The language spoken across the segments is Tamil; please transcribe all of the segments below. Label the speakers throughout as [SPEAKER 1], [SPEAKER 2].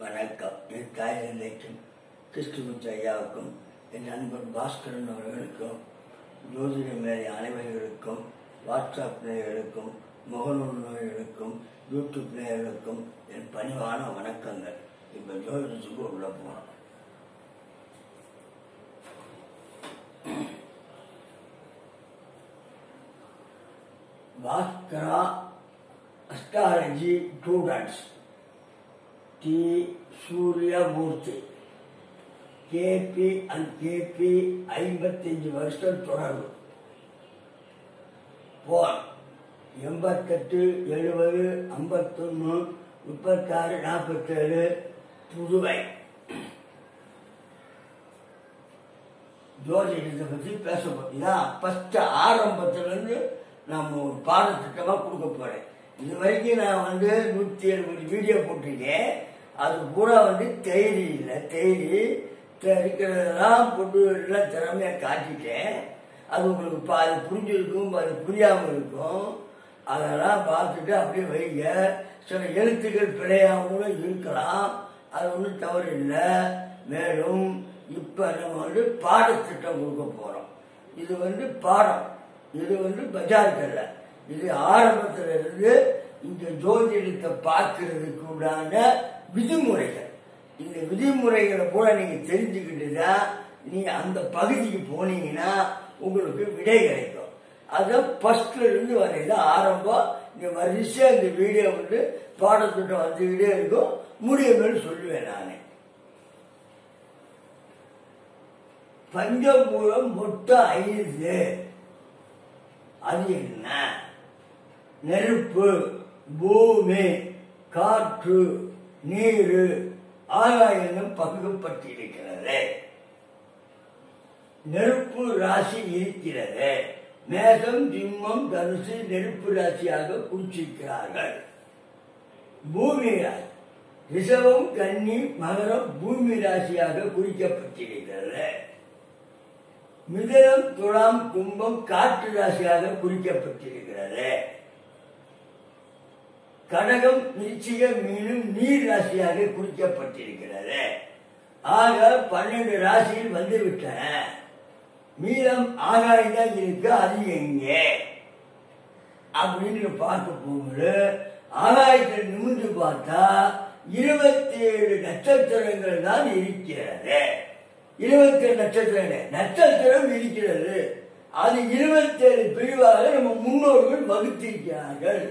[SPEAKER 1] வணக்கம் என் தாய் நிலைக்கும் கிறிஸ்துமஸ் ஐயாவுக்கும் என் நண்பர் பாஸ்கரன் அவர்களுக்கும் ஜோதிட மேலை அனைவர்களுக்கும் வாட்ஸ்அப் நேயர்களுக்கும் முகநூல் நேயர்களுக்கும் யூடியூப் நேயர்களுக்கும் என் பணிவான வணக்கங்கள் இப்போ ஜோதிடத்துக்கு உள்ள போனோம் Bhaskara astrology students T Suryamurthy KP and KP ஐம்பத்தஞ்சு வருஷம் தொடர்பு போன் எண்பத்தெட்டு எழுபது ஐம்பத்தொன்று முப்பத்தாறு நாற்பத்தேழு புதுவை ஜோதிடத்தை பற்றி பேச போறோம் இதான் ஃபஸ்ட்டு ஆரம்பத்துலேருந்து நம்ம ஒரு பாடத்திட்டமாக கொடுக்க போகிறேன் இது வரைக்கும் நான் வந்து நூற்றி எழுபது வீடியோ போட்டிருக்கேன் அது பூரா வந்து தேதி இல்லை தேதி இருக்கிறதெல்லாம் போட்டு எல்லாம் திறமையாக காட்டிட்டேன் அது உங்களுக்கு பாதி புரிஞ்சிருக்கும் அது புரியாமல் இருக்கும் அதெல்லாம் பார்த்துட்டு அப்படியே வைங்க சில எழுத்துக்கள் பிழையாம கூட இருக்கலாம் அது ஒன்றும் தவறு இல்லை மேலும் இப்போ நம்ம வந்து பாடத்திட்டம் கொடுக்க போகிறோம் இது வந்து பாடம் இது வந்து பஜார்கள் இது ஆரம்பத்துல இருந்து இந்த ஜோதிடத்தை பார்க்கறதுக்கு உண்டான விதிமுறைகள் இந்த விதிமுறைகளை கூட நீங்க தெரிஞ்சுக்கிட்டுதான் நீங்க அந்த பகுதிக்கு போனீங்கன்னா உங்களுக்கு விடை கிடைக்கும் அதை ஃபர்ஸ்ட்ல இருந்து வரையில ஆரம்பம் இந்த வரிசையா இந்த வீடியோ வந்து பாடத்திட்டம் வந்துக்கிட்டே இருக்கும் முடியும்னு சொல்லுவேன் நானே பஞ்சபூரம் மொத்தம் ஐந்து அது என்ன நெருப்பு பூமி காற்று நீர் ஆகாயம் பங்குபட்டிருக்கிறது நெருப்பு ராசி இருக்கிறது மேகம் திம்மம் தனுசு நெருப்பு ராசியாக குறிச்சிருக்கிறார்கள் பூமி ராசி ரிஷபம் கன்னி மகரம் பூமி ராசியாக குறிக்கப்பட்டிருக்கிறது மிதனம் துலாம் கும்பம் காற்று ராசியாக குறிக்கப்பட்டிருக்கிறது கடகம் நிச்சயம் மீனும் நீர் ராசியாக குறிக்கப்பட்டிருக்கிறது ஆக பன்னெண்டு ராசியில் வந்துவிட்டன மீதம் ஆகாயம் தான் இருக்கு அது எங்கே அப்படின்னு பார்க்க போகும்போது ஆகாயத்தில் நிமிந்து பார்த்தா இருபத்தி ஏழு நட்சத்திரங்கள் தான் இருக்கிறது இருபத்தி ஏழு நட்சத்திரம் நட்சத்திரம் இருக்கிறது அது இருபத்தி ஏழு பிரிவாக நம்ம முன்னோர்கள் வகுத்திருக்கிறார்கள்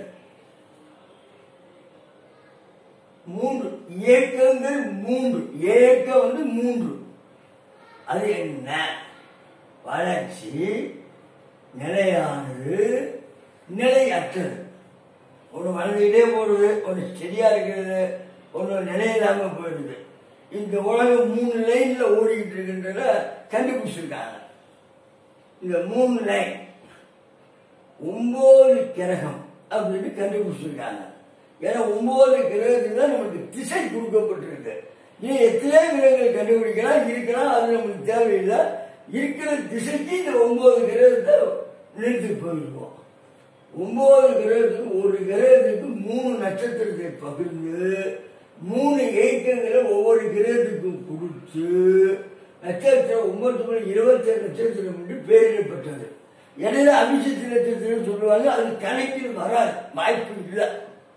[SPEAKER 1] மூன்று இயக்கங்கள் மூன்று இயக்கம் வந்து மூன்று அது என்ன வளர்ச்சி நிலையானது நிலையற்றது ஒன்று வளர்ந்துக்கிட்டே போடுது ஒன்று சரியா இருக்கிறது ஒன்று நிலையில்லாம போயிடுது இந்த உலகம் மூணு லைன்ல ஓடிக்கிட்டு இருக்கின்றத கண்டுபிடிச்சிருக்காங்க இந்த மூணு லைன் ஒன்பது கிரகம் அப்படின்னு கண்டுபிடிச்சிருக்காங்க ஏன்னா ஒன்பது கிரகத்துக்கு தான் நமக்கு திசை கொடுக்கப்பட்டிருக்கு நீ எத்தனை கிரகங்கள் கண்டுபிடிக்கலாம் இருக்கலாம் அது நமக்கு தேவையில்லை இருக்கிற திசைக்கு இந்த ஒன்பது கிரகத்தை நிறுத்தி போயிருக்கோம் ஒன்பது கிரகத்துக்கு ஒரு கிரகத்துக்கு மூணு நட்சத்திரத்தை பகிர்ந்து மூணு ஏக்கங்களை ஒவ்வொரு கிரகத்துக்கும் கொடுத்து நட்சத்திரம் ஒன்பது மணி இருபத்தேழு நட்சத்திரம் என்று பெயரிடப்பட்டது எனவே அபிஷேக நட்சத்திரம் சொல்லுவாங்க அது கணக்கில் வராது வாய்ப்பு இல்லை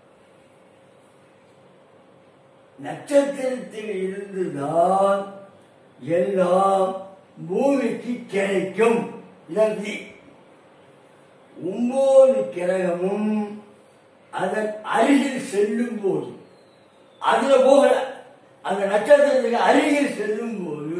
[SPEAKER 1] நட்சத்திரத்தில் இருந்துதான் எல்லாம் பூமிக்கு கிடைக்கும் இதான் ஒன்பது கிரகமும் அதன் அருகில் செல்லும் போது அதுல போகல அந்த நட்சத்திரத்துக்கு அருகில் செல்லும் போது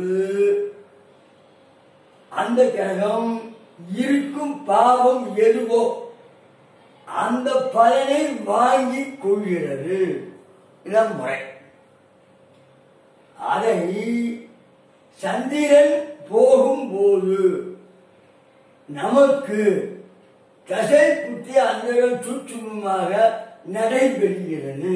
[SPEAKER 1] அந்த கிரகம் இருக்கும் பாவம் எதுவோ அந்த பலனை வாங்கி கொள்கிறது இதான் முறை அதை சந்திரன் போகும்போது நமக்கு தசை புத்தி அந்த சுற்றுமாக நடைபெறுகிறது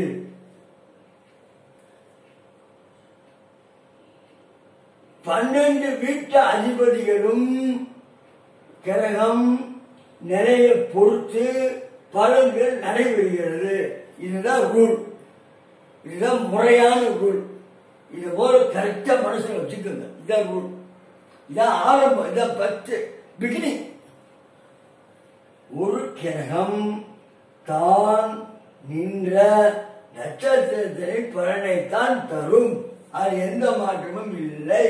[SPEAKER 1] பன்னெண்டு வீட்டு அதிபதிகளும் கிரகம் நிலையை பொறுத்து பலன்கள் நடைபெறுகிறது இதுதான் ரூல் இதுதான் முறையான ரூல் இதை போல கரெக்டா மனசுல வச்சுக்கோங்க இதான் ரூல் இதான் ஆரம்பம் இதான் பத்து பிகினிங் ஒரு கிரகம் தான் நின்ற நட்சத்திரத்தினை பலனைத்தான் தரும் அது எந்த மாற்றமும் இல்லை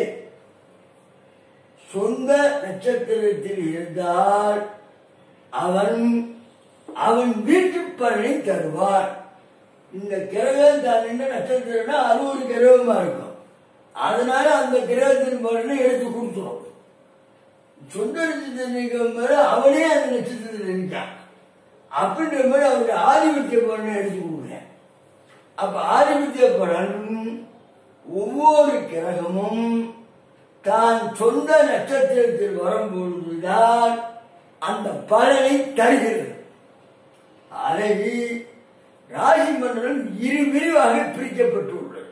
[SPEAKER 1] சொந்த நட்சத்திரத்தில் இருந்தால் அவன் அவன் வீட்டு பலனை தருவார் இந்த கிரகம் தான் நின்ற நட்சத்திரம்னா அது ஒரு கிரகமா இருக்கும் அதனால அந்த கிரகத்தின் பலனை எடுத்து கொடுத்துரும் சொந்த நட்சத்திரம் மேல அவனே அந்த நட்சத்திரத்தில் இருக்கான் அப்படின்ற மாதிரி அவருடைய ஆதிபத்திய பலனை எடுத்து கொடுக்குறேன் அப்ப ஆதிபத்திய பலன் ஒவ்வொரு கிரகமும் தான் சொந்த நட்சத்திரத்தில் வரும்பொழுதுதான் அந்த பலனை தருகிறது அதை ராசி மண்டலம் இரு விரிவாக பிரிக்கப்பட்டுள்ளது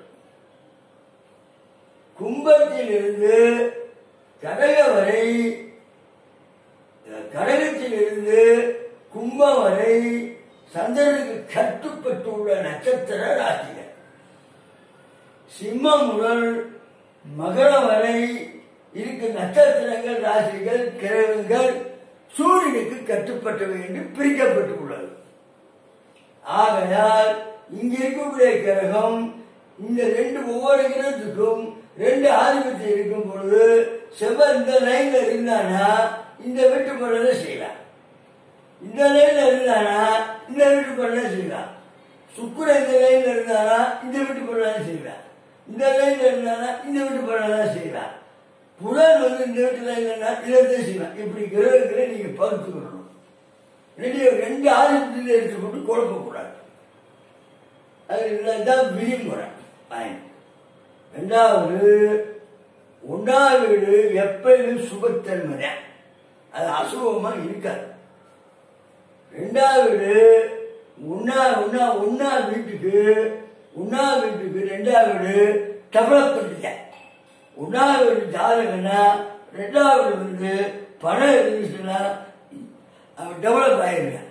[SPEAKER 1] கும்பத்தில் இருந்து கடக வரை கடகத்தில் இருந்து கும்பம் வரை சந்திரனுக்கு கட்டுப்பட்டுள்ள நட்சத்திர ராசிகள் சிம்மம் முதல் மகரம் வரை இருக்கும் நட்சத்திரங்கள் ராசிகள் கிரகங்கள் சூரியனுக்கு கட்டுப்பட்டவை என்று பிரிக்கப்பட்டுள்ளது ஆகையால் இங்க இருக்கக்கூடிய கிரகம் இந்த ரெண்டு ஒவ்வொரு கிரகத்துக்கும் ரெண்டு ஆதிபத்தியம் இருக்கும் பொழுது செவ்வாய் இந்த லைன்ல இருந்தானா இந்த வீட்டு பலனை செய்யலாம் இந்த லைன்ல இருந்தானா இந்த வீட்டு பலனை செய்யலாம் சுக்குரன் இந்த லைன்ல இருந்தானா இந்த வீட்டு பலனை செய்யலாம் இந்த லைன்ல இருந்தானா இந்த வீட்டு பலனை செய்யலாம் புலன் வந்து இந்த வீட்டு லைன்ல இருந்தா இதை செய்யலாம் இப்படி கிரகங்களை நீங்க பகுத்துக்கணும் ரெண்டு ரெண்டு ஆதிபத்தியத்தை எடுத்துக்கொண்டு குழப்பக்கூடாது அது இதுதான் விதிமுறை பயன் ரெண்டாவது ஒன்றாவது வீடு எப்பயும் சுபத்தன்மை தான். அது அசுபமா இருக்காது ரெண்டாவது வீடு ஒன்னா ஒன்னா ஒன்னா வீட்டுக்கு ஒன்னா வீட்டுக்கு ரெண்டாவது வீடு டெவலப் பண்ணிட்டேன் ஒன்றாவது வீடு ஜாதகம்னா ரெண்டாவது வந்து பணம் இருந்துச்சுன்னா அவன் டெவலப் ஆயிருக்கான்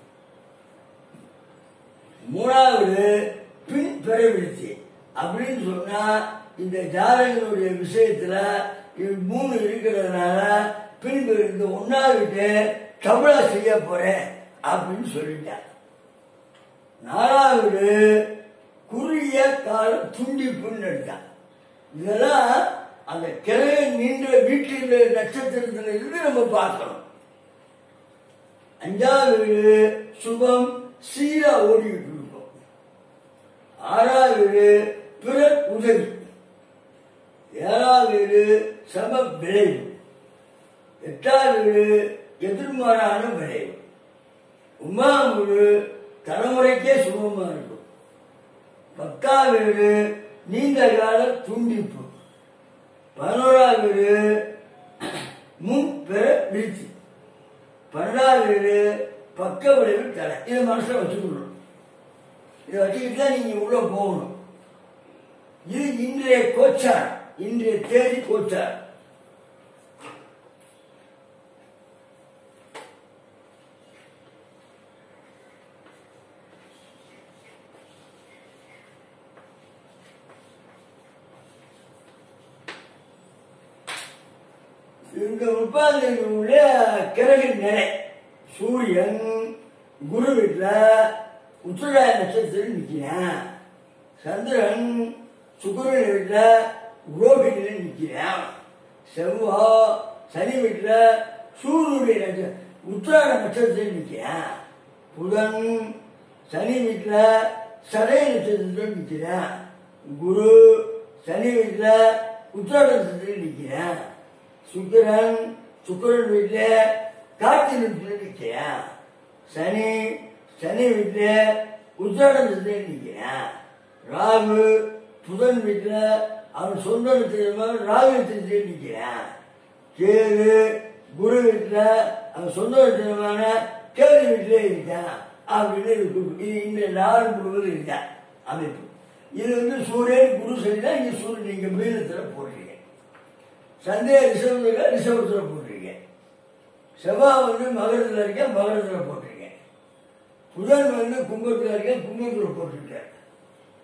[SPEAKER 1] மூணாவது பின் பிறவிடுச்சு அப்படின்னு சொன்னா இந்த ஜாதகனுடைய விஷயத்துல இது மூணு இருக்கிறதுனால பின் இந்த ஒன்னாவது கபலா செய்ய போறேன் அப்படின்னு சொல்லிட்டான் நாலாவது குறுகிய கால துண்டிப்புன்னு எடுத்தான் இதெல்லாம் அந்த கிழமை நின்ற வீட்டில் நட்சத்திரத்துல இருந்து நம்ம பார்க்கணும் அஞ்சாவது வீடு சுபம் சீரா ஓடிக்கிட்டு இருக்கும் ஆறாவது வீடு பிறர் உதவி ஏழாவது வீடு சம விளைவு எட்டாவது வீடு எதிர்மாறான விளைவு ஒன்பதாம் வீடு தலைமுறைக்கே சுகமா இருக்கும் பத்தாவது வீடு நீண்ட கால துண்டிப்பு பதினோராவது வீடு முன் பெற வீழ்ச்சி பன்னெண்டாவது வீடு பக்க விளைவு தடை இதை மனசுல வச்சுக்கணும் இதை வச்சுக்கிட்டு தான் நீங்க உள்ள போகணும் இது இன்றைய கோச்சார் இன்றைய தேதி கோச்சார் இந்த முப்பாந்து உள்ள கிரக நிலை சூரியன் குரு வீட்டுல உத்திராய நட்சத்திரம் நிக்கிறான் சந்திரன் சுக்கரன் வீட்டுல ரோகிணில நிக்கிறான் செவ்வா சனி வீட்டுல சூரியனுடைய நட்சத்திரம் உத்திராட நட்சத்திரம் நிக்கிறான் புதன் சனி வீட்டுல சதய நட்சத்திரத்தில் நிக்கிறான் குரு சனி வீட்டுல உத்திராட நட்சத்திரத்தில் நிக்கிறான் சுக்கிரன் சுக்கிரன் வீட்டுல கார்த்தி வீட்டுல நிக்கிறான் சனி சனி வீட்டுல உத்திராடத்துல நிக்கிறான் ராகு புதன் வீட்டுல அவன் சொந்த நட்சத்திரமா ராகு நட்சத்திரத்தில் நிக்கிறான் கேது குரு வீட்டுல அவன் சொந்த நட்சத்திரமான கேது வீட்டுல இருக்கான் அப்படின்னு இருக்கு. இது இந்த நாலு முழுவதும் இருக்கான் அமைப்பு இது வந்து சூரியன் குரு சனி தான் இங்க சூரியன் நீங்க மீனத்துல போடுறீங்க சந்தேக ரிஷபத்தில் ரிஷபத்தில் போட்டிருக்கீங்க செவ்வாய் வந்து மகரத்தில் இருக்கேன் மகரத்தில் போட்டிருக்கேன் புதன் வந்து கும்பத்தில் இருக்கேன் கும்பத்தில் போட்டிருக்கேன்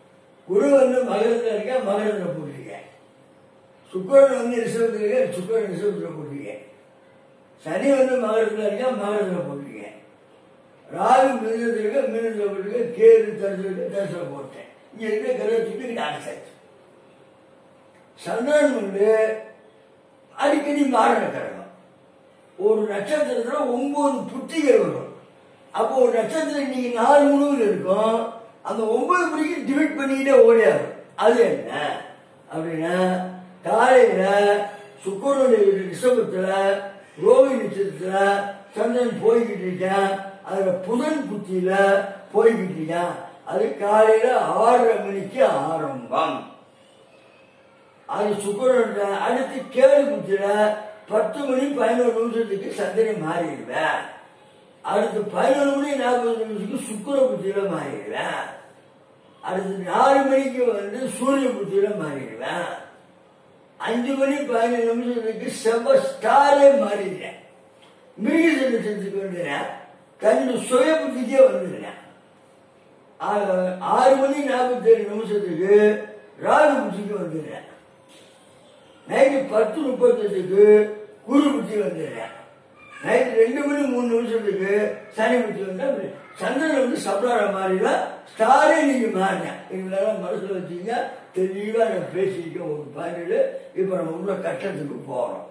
[SPEAKER 1] குரு வந்து மகரத்தில் இருக்க மகரத்தில் போட்டிருக்கேன் சுக்கரன் வந்து ரிசவத்தில் இருக்க சுக்கரன் ரிசவத்தில் போட்டிருக்கேன் சனி வந்து மகரத்தில் இருக்க மகரத்தில் போட்டிருக்கேன் ராகு மிருகத்தில் இருக்க மிருகத்தில் போட்டிருக்கேன் கேது தரிசு இருக்க தரிசில் போட்டேன் இங்க இருக்க கிரகத்துக்கு டான்ஸ் ஆச்சு சந்திரன் வந்து அடிக்கடி மாறின கிரகம் ஒரு நட்சத்திரத்துல ஒன்பது புத்திகள் வரும் அப்போ ஒரு நட்சத்திரம் இன்னைக்கு நாலு முழுவதும் இருக்கும் அந்த ஒன்பது மணிக்கு டிவைட் பண்ணிக்கிட்டே ஓடியாரு அது என்ன அப்படின்னா காலையில சுக்கரனுடைய ரிஷபத்துல ரோகி நட்சத்திரத்துல சந்திரன் போய்கிட்டு இருக்கான் அதுல புதன் புத்தியில போய்கிட்டு இருக்கான் அது காலையில ஆறரை மணிக்கு ஆரம்பம் அது சுக்கரன் அடுத்து கேடு புத்தியில பத்து மணி பதினோரு நிமிஷத்துக்கு சந்திரன் மாறிடுவேன் அடுத்து பதினொரு மணி நாற்பது நிமிஷத்துக்கு சுக்கர புத்தியில மாறிடுவேன் அடுத்து நாலு மணிக்கு வந்து சூரிய புத்தியில மாறிடுவேன் அஞ்சு மணி பதினஞ்சு நிமிஷத்துக்கு செவ்வ ஸ்டாரே மாறிடுறேன் மிருக நட்சத்திரத்துக்கு வந்துடுறேன் தன்னு சுய புத்திக்கே வந்துடுறேன் ஆ- ஆறு மணி நாற்பத்தி ஏழு நிமிஷத்துக்கு ராகு புத்திக்கு வந்துடுறேன் நைட்டு பத்து முப்பத்தெட்டுக்கு குரு புத்தி வந்துடுறேன் நைட்டு ரெண்டு மணி மூணு நிமிஷத்துக்கு சனி புத்தி வந்தா அப்படி சந்திரன் வந்து சப்ளார மாதிரிலாம் ஸ்டாரே நீங்க மாறினேன் இதெல்லாம் மனசுல வச்சீங்க தெளிவா நான் பேசியிருக்கேன் ஒரு பாயிண்ட் இப்ப நம்ம உள்ள கட்டத்துக்கு போறோம்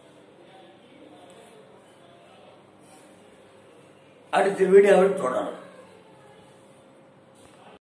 [SPEAKER 1] அடுத்த வீடியோவில் தொடரும்